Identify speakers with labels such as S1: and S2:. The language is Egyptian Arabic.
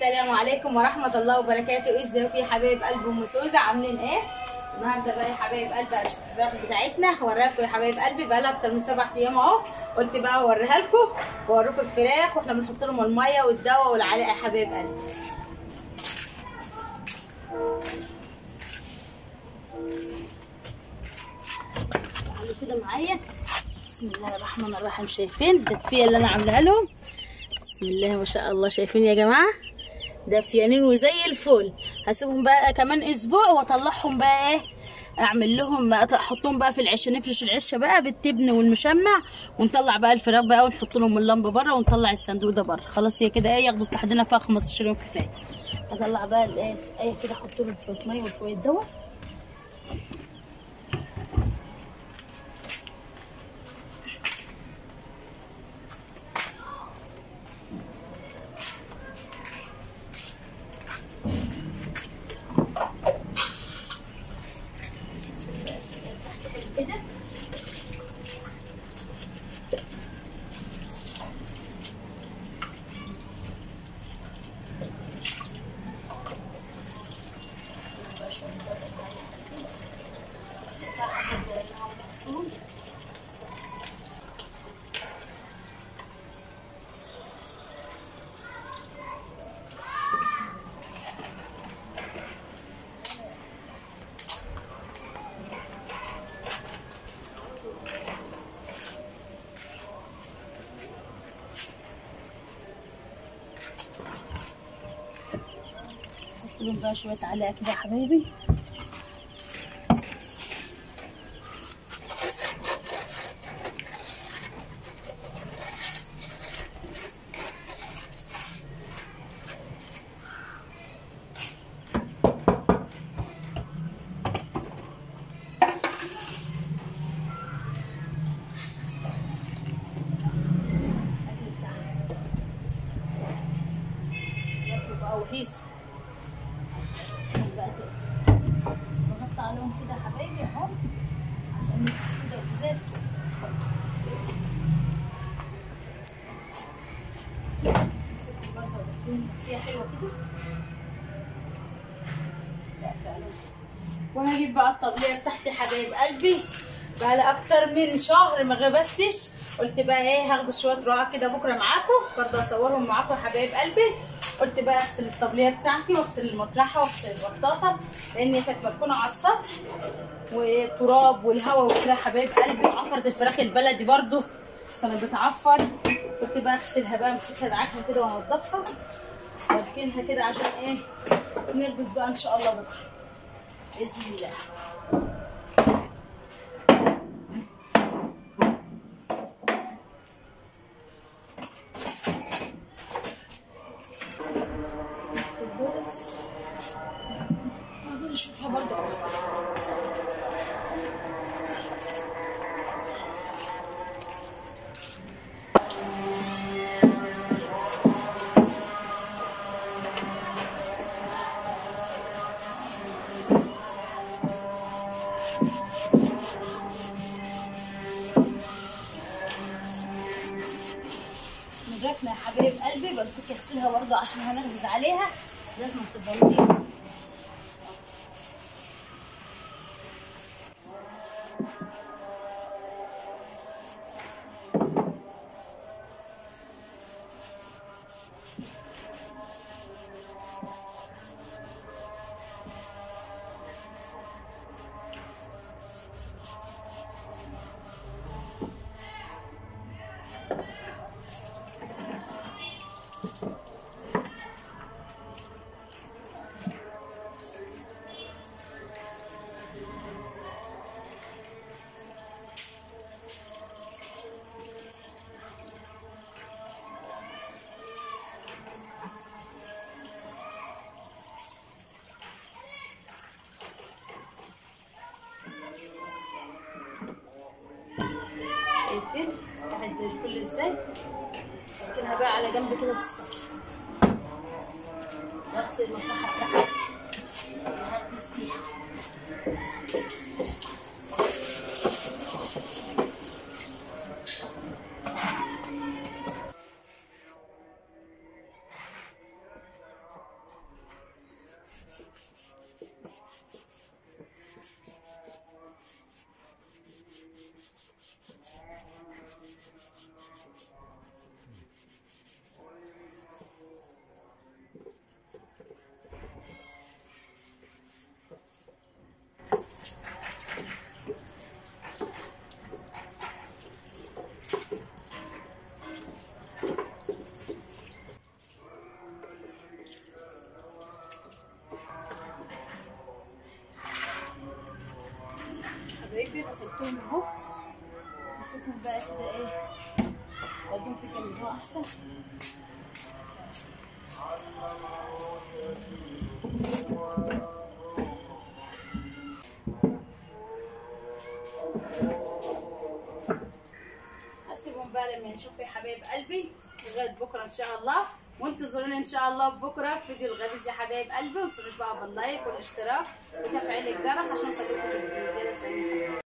S1: السلام عليكم ورحمة الله وبركاته ازيكم يا حبايب قلب ام سوزة عاملين ايه؟ النهارده بقى يا حبايب قلبي اشوف الفراخ بتاعتنا هوريها لكم يا حبايب قلبي بقى لها اكتر من سبع ايام اهو قلت بقى اوريها لكم واوريكم الفراخ واحنا بنحط لهم الميه والدواء والعلقه يا حبايب قلبي تعالوا كده معايا بسم الله الرحمن الرحيم شايفين ده التفيه اللي انا عاملاها لهم بسم الله ما شاء الله شايفين يا جماعه دافيانين وزي الفل هسيبهم بقى كمان اسبوع واطلعهم بقى ايه اعمل لهم احطهم بقى في العشه نفرش العشه بقى بالتبن والمشمع ونطلع بقى الفراخ بقى ونحط لهم اللمبه بره ونطلع الصندوق ده بره خلاص هي كده ايه ياخدوا لحدنا فيها 15 يوم كفايه اطلع بقى الايه ايه كده احط لهم شويه ميه وشويه دواء كده احط لهم بقى شويه علقه كده يا حبايبي الاكل بتاعها ياكلوا بقى وحيس بقى كده بغطي عليهم كده يا حبايبي اهو عشان يبقوا كده زي الفل نسيبهم برضه ودفيهم تدفيه حلوه كده لا فعلا وهجيب بقى الطبليه بتاعتي حبايب قلبي بقى لي اكتر من شهر ما غبستش قلت بقى ايه هاخد شويه رقاق كده بكره معاكم برضه اصورهم معاكم يا حبايب قلبي قلت بقى اغسل الطبليه بتاعتي واغسل المطرحه واغسل البطاطا لان هي كانت مركونه على السطح والتراب والهواء وكده يا حبايب قلبي وعفره الفراخ البلدي برضه كانت بتعفر قلت بقى اغسلها بقى امسكها دعكها كده وانضفها واركنها كده عشان ايه نلبس بقى ان شاء الله بكره باذن الله نغسل دولت بعدين اشوفها برضه اغسل نضيفنا يا حبايب قلبي بمسك اغسلها برضه عشان هنخبز عليها لازم تبقى نضيفه شايفين راحت زي الفل ازاي اركنها بقى على جنب كده بالصف واغسل المطرحه بتاعتي هلبس فيها احسن هسيبهم بقى لما نشوف يا حبايب قلبي لغايه بكره ان شاء الله وانتظروني ان شاء الله بكره في فيديو الغريز يا حبايب قلبي وما تنسوش بقى باللايك والاشتراك وتفعيل الجرس عشان اوصل لكم الجديد يلا سلام يا حبايبي